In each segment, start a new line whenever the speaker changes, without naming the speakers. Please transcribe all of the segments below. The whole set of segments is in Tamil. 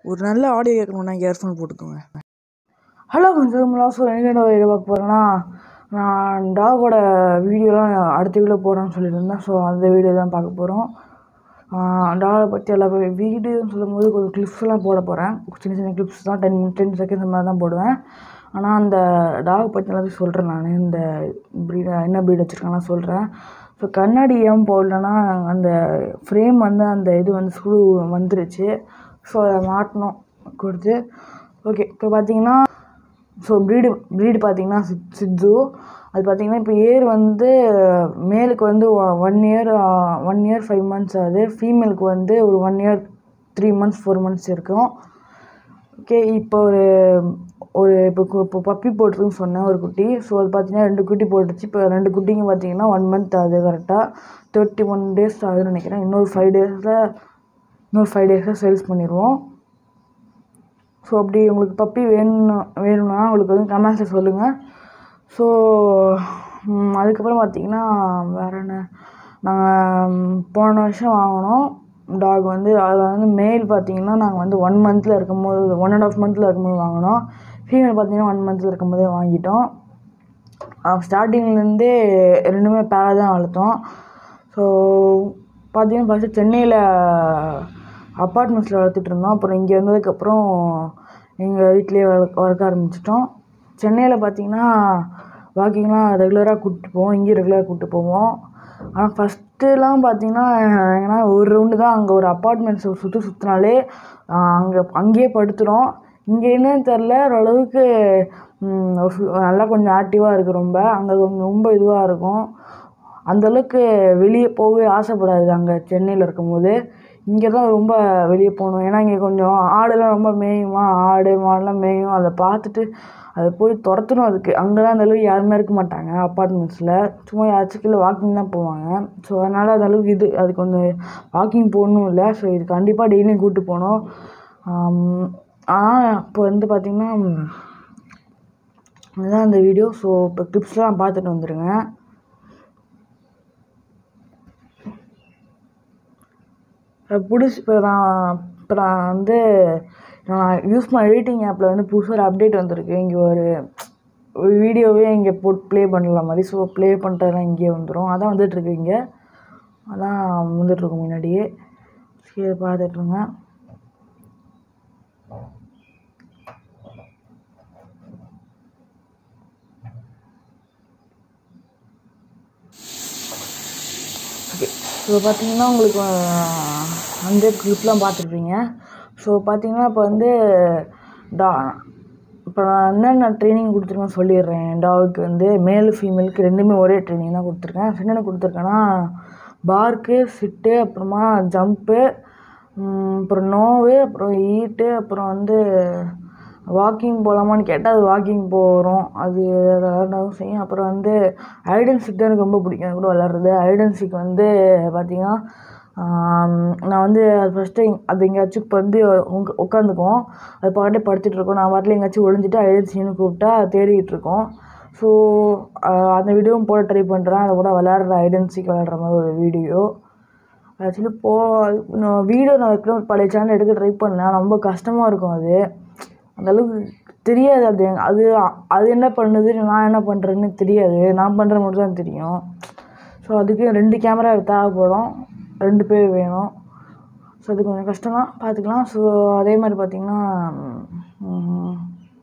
ஒரு நல்ல ஆடியோ கேட்கணுன்னா இயர்ஃபோன் போட்டுக்கோங்க
ஹலோ கொஞ்சம் ஸோ எனக்கு என்ன வீடியோ பார்க்க போகிறேன்னா நான் டாகோட வீடியோலாம் அடுத்த வீடியோ போடுறேன்னு சொல்லியிருந்தேன் ஸோ அந்த வீடியோ தான் பார்க்க போகிறோம் டாகை பற்றி எல்லா வீடியோன்னு சொல்லும்போது கொஞ்சம் கிளிப்ஸ்லாம் போட போகிறேன் சின்ன சின்ன கிளிப்ஸ் தான் டென் டென் செகண்ட்ஸ் மாதிரி தான் போடுவேன் ஆனால் அந்த டாகை பற்றி எல்லாத்தையும் சொல்கிறேன் நான் இந்த ப்ரீட் என்ன ப்ரீட் வச்சுருக்கேன்லாம் சொல்கிறேன் ஸோ கண்ணாடி ஏன் போடலன்னா அந்த ஃப்ரேம் வந்து அந்த இது வந்து ஸ்க்ரூ வந்துருச்சு ஸோ அதை மாட்டணும் கொடுத்து ஓகே இப்போ பார்த்தீங்கன்னா ஸோ ப்ரீடு ப்ரீடு பார்த்தீங்கன்னா சித் சித்து அது பார்த்தீங்கன்னா இப்போ இயர் வந்து மேலுக்கு வந்து one year one year five months ஆகுது ஃபீமேலுக்கு வந்து ஒரு one year three months four months இருக்கும் ஓகே இப்போ ஒரு ஒரு இப்போ கு- இப்போ பப்பி போட்டிருக்குன்னு சொன்னேன் ஒரு குட்டி ஸோ அது பார்த்தீங்கன்னா ரெண்டு குட்டி போட்டுச்சு இப்போ ரெண்டு குட்டிங்க பார்த்தீங்கன்னா ஒன் மந்த் ஆகுது கரெக்டாக தேர்ட்டி ஒன் டேஸ் ஆகுதுன்னு நினைக்கிறேன் இன்னொரு ஃபைவ் டேஸில் இன்னொரு ஃபைவ் டேஸில் சேல்ஸ் பண்ணிடுவோம் ஸோ அப்படி உங்களுக்கு பப்பி வேணும் வேணும்னா உங்களுக்கு வந்து கமெண்ட்ஸில் சொல்லுங்கள் ஸோ அதுக்கப்புறம் பார்த்தீங்கன்னா வேறு என்ன நாங்கள் போன வருஷம் வாங்கினோம் டாக் வந்து அதில் வந்து மேல் பார்த்தீங்கன்னா நாங்கள் வந்து ஒன் மந்தில் இருக்கும்போது ஒன் அண்ட் ஆஃப் மந்தில் இருக்கும்போது வாங்கினோம் ஃபீமேல் பார்த்தீங்கன்னா ஒன் மந்தில் இருக்கும்போதே வாங்கிட்டோம் ஸ்டார்டிங்லேருந்தே ரெண்டுமே பேராக தான் வளர்த்தோம் ஸோ பார்த்தீங்கன்னா ஃபஸ்ட்டு சென்னையில் அப்பார்ட்மெண்ட்ஸில் வளர்த்துட்டு இருந்தோம் அப்புறம் இங்கே வந்ததுக்கப்புறம் எங்கள் வீட்டிலேயே வளர்க்க வளர்க்க ஆரம்பிச்சிட்டோம் சென்னையில் பார்த்தீங்கன்னா வாக்கிங்லாம் ரெகுலராக கூப்பிட்டு போவோம் இங்கேயும் ரெகுலராக கூப்பிட்டு போவோம் ஆனால் ஃபஸ்ட்டுலாம் பார்த்தீங்கன்னா ஏன்னா ஒரு ரவுண்டு தான் அங்கே ஒரு அப்பார்ட்மெண்ட்ஸ் சுற்றி சுற்றினாலே அங்கே அங்கேயே படுத்துரும் இங்கே என்னன்னு தெரில ஓரளவுக்கு ம், ஃபு- நல்லா கொஞ்சம் ஆக்டிவாக இருக்குது ரொம்ப அங்கே கொஞ்சம் ரொம்ப இதுவாக இருக்கும் அந்தளவுக்கு வெளியே போகவே ஆசைப்படாது அங்கே சென்னையில் இருக்கும்போது இங்கே தான் ரொம்ப வெளியே போகணும் ஏன்னா இங்கே கொஞ்சம் ஆடுலாம் ரொம்ப மேயுமா ஆடு மாடுலாம் மேயும் அதை பார்த்துட்டு அதை போய் துரத்தணும் அதுக்கு அங்கெல்லாம் அந்த அளவுக்கு யாருமே இருக்க மாட்டாங்க அப்பார்ட்மெண்ட்ஸில் சும்மா யாராச்சும் கீழே வாக்கிங் தான் போவாங்க ஸோ அதனால் அந்த அளவுக்கு இது அது கொஞ்சம் வாக்கிங் போகணும் இல்லை ஸோ இது கண்டிப்பாக டெய்லியும் கூப்பிட்டு போகணும் ஆனால் இப்போ வந்து பார்த்திங்கன்னா இதுதான் இந்த வீடியோ ஸோ இப்போ கிளிப்ஸ்லாம் பார்த்துட்டு வந்துடுங்க புதுசு இப்போ நான் இப்போ நான் வந்து நான் யூஸ் பண்ண எடிட்டிங் ஆப்பில் வந்து புதுசாக ஒரு அப்டேட் வந்திருக்கு இங்கே ஒரு ஒரு வீடியோவே இங்கே போட்டு ப்ளே பண்ணலாம் மாதிரி ஸோ ப்ளே பண்ணுறதுலாம் இங்கேயே வந்துடும் அதான் வந்துட்டுருக்கு இங்கே அதான் வந்துட்டுருக்கும் முன்னாடியே சரி இதை பார்த்துட்ருங்க ஓகே ஸோ பார்த்தீங்கன்னா உங்களுக்கு வந்து கிளிப்லாம் பார்த்துருப்பீங்க ஸோ பார்த்தீங்கன்னா இப்போ வந்து டா இப்போ நான் என்னென்ன ட்ரைனிங் கொடுத்துருக்கேன்னு சொல்லிடுறேன் டாகுக்கு வந்து மேல் ஃபீமேலுக்கு ரெண்டுமே ஒரே ட்ரைனிங் தான் கொடுத்துருக்கேன் என்னென்ன கொடுத்துருக்கேன்னா பார்க்கு சிட்டு அப்புறமா ஜம்ப்பு அப்புறம் நோவு அப்புறம் ஈட்டு அப்புறம் வந்து வாக்கிங் போகலாமான்னு கேட்டால் அது வாக்கிங் போகிறோம் அது விளாடவும் செய்யும் அப்புறம் வந்து ஐடென்சிக் தான் எனக்கு ரொம்ப பிடிக்கும் அது கூட விளாட்றது ஐடென்சிக் வந்து பார்த்திங்கன்னா ஆம், நான் வந்து அது ஃபஸ்ட்டு அது எங்கேயாச்சும் இப்போ வந்து உங்க உட்காந்துக்கும் அது பாட்டே படுத்துட்டு இருக்கோம் நான் பாட்டில் எங்கேயாச்சும் ஒளிஞ்சிட்டு ஐடென்சின்னு கூப்பிட்டா அது தேடிக்கிட்டு இருக்கோம் ஸோ அந்த வீடியோவும் போட ட்ரை பண்ணுறேன் அதை கூட விளையாடுற ஐடென்சிக் விளையாடுற மாதிரி ஒரு வீடியோ ஆக்சுவலி போ வீடியோ நான் வைக்கிற ஒரு பழைய சேனல் எடுக்க ட்ரை பண்ணேன் ரொம்ப கஷ்டமாக இருக்கும் அது அந்த அளவுக்கு தெரியாது அது அது அது என்ன பண்ணுது நான் என்ன பண்ணுறேன்னு தெரியாது நான் பண்ணுற மட்டும் தான் தெரியும் ஸோ அதுக்கு ரெண்டு கேமரா தேவைப்படும் ரெண்டு பேர் வேணும் ஸோ அது கொஞ்சம் கஷ்டம் தான் பார்த்துக்கலாம் ஸோ அதே மாதிரி பார்த்திங்கன்னா ம்,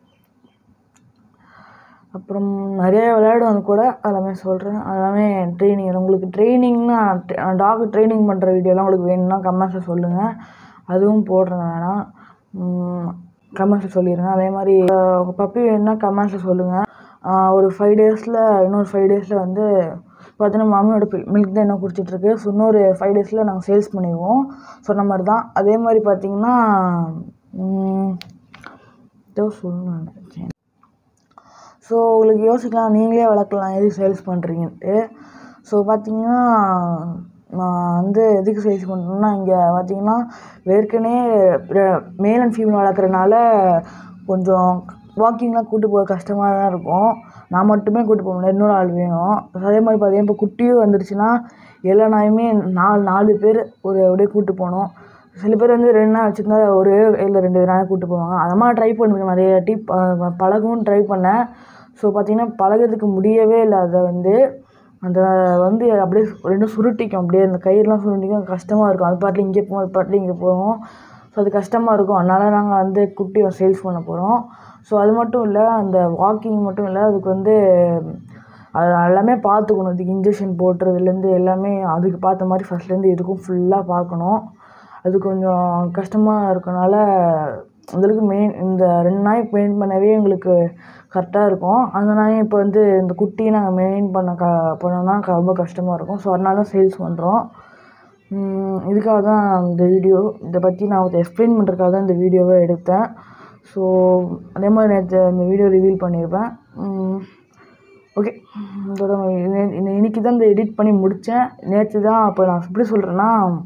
அப்புறம் நிறைய விளையாடுவாங்க கூட எல்லாமே சொல்கிறேன் எல்லாமே ட்ரைனிங் உங்களுக்கு ட்ரைனிங்னா டாக் ட்ரைனிங் பண்ணுற வீடியோலாம் உங்களுக்கு வேணும்னா கமெண்ட்ஸில் சொல்லுங்கள் அதுவும் போடுறேன் வேணாம் கமெண்ட்ஸில் சொல்லிடுங்க அதே மாதிரி அஹ், உங்கள் பப்பி வேணும்னா கமெண்ட்ஸில் சொல்லுங்கள் ஒரு ஃபைவ் டேஸில் இன்னொரு ஃபைவ் டேஸில் வந்து பார்த்தீங்கன்னா மாமியோட மில்க் தான் என்ன குடிச்சிட்ருக்கு ஸோ இன்னொரு ஃபைவ் டேஸில் நாங்கள் சேல்ஸ் பண்ணிடுவோம் சொன்ன மாதிரி தான் அதே மாதிரி பார்த்தீங்கன்னா ம், ஏதோ சொல்லணும்னு நினச்சேன் ஸோ உங்களுக்கு யோசிக்கலாம் நீங்களே வளர்க்கலாம் எதுக்கு சேல்ஸ் பண்ணுறீங்கன்ட்டு ஸோ பார்த்தீங்கன்னா நான் வந்து எதுக்கு சேல்ஸ் பண்ணுறேன்னா இங்கே பார்த்தீங்கன்னா ஏற்கனவே மேல் அண்ட் ஃபீமேல் வளர்க்குறனால கொஞ்சம் வாக்கிங்லாம் கூட்டு போக கஷ்டமாக தான் இருக்கும் நான் மட்டுமே கூட்டு போக முடியாது இன்னொரு ஆள் வேணும் அதே மாதிரி பார்த்தீங்கன்னா இப்போ குட்டியும் வந்துருச்சுன்னா எல்லா நாயுமே நாலு நாலு பேர் ஒரு அப்படியே கூட்டு போகணும் சில பேர் வந்து ரெண்டு நாள் வச்சுருந்தா ஒரு இல்லை ரெண்டு நாள் கூப்பிட்டு போவாங்க அந்த மாதிரி ட்ரை பண்ணிருக்கேன் நிறைய வாட்டி ப- பழகவும் ட்ரை பண்ணேன் ஸோ பார்த்தீங்கன்னா பழகிறதுக்கு முடியவே இல்லை அதை வந்து அந்த வந்து அப்படியே ரெண்டும் சுருட்டிக்கும் அப்படியே அந்த கயிறுலாம் சுருட்டிக்கும் கஷ்டமாக இருக்கும் அது பாட்டில் இங்கே போகும் அது பாட்டில் இங்கே போகும் ஸோ அது கஷ்டமாக இருக்கும் அதனால் நாங்கள் வந்து குட்டியை சேல்ஸ் பண்ண போகிறோம் ஸோ அது மட்டும் இல்லை அந்த வாக்கிங் மட்டும் இல்லை அதுக்கு வந்து அது எல்லாமே பார்த்துக்கணும் இதுக்கு இன்ஜெக்ஷன் போட்டுறதுலேருந்து எல்லாமே அதுக்கு பார்த்த மாதிரி ஃபஸ்ட்லேருந்து இதுக்கும் ஃபுல்லாக பார்க்கணும் அது கொஞ்சம் கஷ்டமாக இருக்கனால எங்களுக்கு மெயின் இந்த ரெண்டு நாய் மெயின் பண்ணவே எங்களுக்கு கரெக்டாக இருக்கும் அந்த நாயை இப்போ வந்து இந்த குட்டியை நாங்கள் மெயின் பண்ண க பண்ணோன்னா க- ரொம்ப கஷ்டமாக இருக்கும் ஸோ அதனால தான் சேல்ஸ் பண்ணுறோம் இதுக்காக தான் இந்த வீடியோ இதை பற்றி நான் ஒரு எக்ஸ்பிளைன் பண்ணுறதுக்காக தான் இந்த வீடியோவை எடுத்தேன் ஸோ அதே மாதிரி நேற்று இந்த வீடியோ ரிவீல் பண்ணியிருப்பேன் ஓகே இதோட இன்னை- இன்னை- இன்னைக்கு தான் இந்த எடிட் பண்ணி முடித்தேன் நேற்று தான் அப்போ நான் எப்படி சொல்கிறேன்னா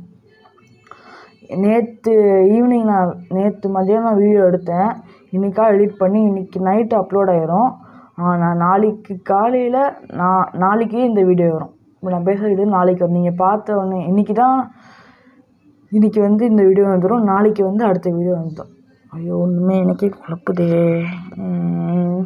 நேற்று ஈவினிங் நான் நேற்று மதியானம் நான் வீடியோ எடுத்தேன் இன்றைக்கா எடிட் பண்ணி இன்றைக்கி நைட்டு அப்லோட் ஆயிரும் நான் நாளைக்கு காலையில் நான் நாளைக்கே இந்த வீடியோ வரும் இப்போ நான் பேசுகிறது நாளைக்கு வரும் நீங்கள் பார்த்த உடனே இன்றைக்கி தான் இன்றைக்கி வந்து இந்த வீடியோ வந்துடும் நாளைக்கு வந்து அடுத்த வீடியோ வந்துடும் ஐயோ ஒன்றுமே எனக்கே குழப்புதே உம்.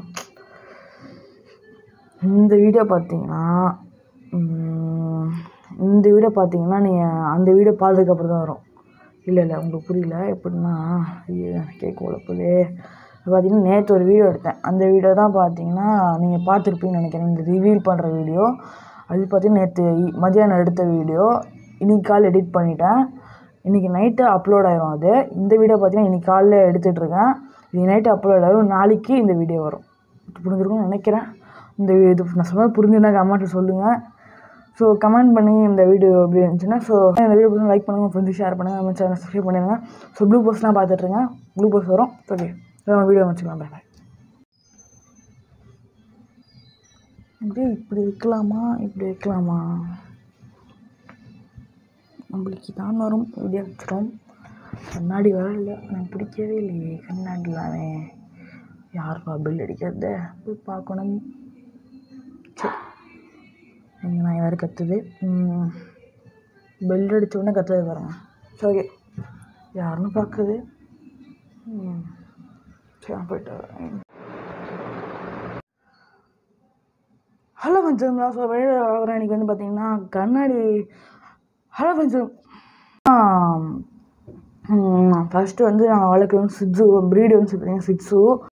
இந்த வீடியோ பார்த்தீங்கன்னா உம், இந்த வீடியோ பார்த்தீங்கன்னா நீங்கள் அந்த வீடியோ பார்த்ததுக்கப்புறம் தான் வரும் இல்லை இல்லை உங்களுக்கு புரியல எப்படின்னா ஐயோ எனக்கே குழப்புதே பார்த்தீங்கன்னா நேற்று ஒரு வீடியோ எடுத்தேன் அந்த வீடியோ தான் பார்த்தீங்கன்னா நீங்கள் பார்த்துருப்பீங்கன்னு நினைக்கிறேன் இந்த ரிவீல் பண்ணுற வீடியோ அது பார்த்தீங்கன்னா நேற்று மதியானம் எடுத்த வீடியோ இன்னைக்கு கால் எடிட் பண்ணிட்டேன் இன்றைக்கி நைட்டு அப்லோட் ஆயிரும் அது இந்த வீடியோ பார்த்தீங்கன்னா இன்றைக்கி காலைல எடுத்துகிட்ருக்கேன் இன்னைக்கு நைட்டு அப்லோட் ஆயிரும் நாளைக்கு இந்த வீடியோ வரும் புரிஞ்சிருக்கும்னு நினைக்கிறேன் இந்த இது நான் சொன்னது புரிஞ்சுருந்தா கமெண்ட்டில் சொல்லுங்கள் ஸோ கமெண்ட் பண்ணுங்க இந்த வீடியோ எப்படி இருந்துச்சுன்னா ஸோ இந்த வீடியோ பிடிச்சி லைக் பண்ணுங்கள் ஃப்ரெண்ட்ஸ் ஷேர் பண்ணுங்கள் நம்ம சேனல் சப்ஸ்கிரைப் பண்ணிடுங்க ஸோ ப்ளூ போஸ்ட்லாம் பார்த்துட்ருங்க ப்ளூ போஸ்ட் வரும் ஓகே நம்ம வீடியோ வச்சுக்கலாம் பாய் இப்படி இப்படி வைக்கலாமா இப்படி வைக்கலாமா நம்மளுக்கு தான் வரும் வீடியோ வச்சிடும் கண்ணாடி வரல எனக்கு பிடிக்கவே இல்லையே கண்ணாடிலாமே யாருப்பா பில் அடிக்கிறது போய் பார்க்கணும் சரி எங்கள் நான் வேறு கத்துது பெல் அடிச்ச உடனே கத்துது பாருங்க சரி ஓகே யாருன்னு பார்க்குது ம், சரி நான் போயிட்டு வரேன் ஹலோ பஞ்சம் நான் சொல்ல வரேன் இன்னைக்கு வந்து பார்த்தீங்கன்னா கண்ணாடி ஹலோ பஞ்சம் ஃபஸ்ட்டு வந்து நாங்கள் வளர்க்குறது வந்து சிட்ஸு ப்ரீடு வந்து பார்த்தீங்கன்னா சிட்ஸு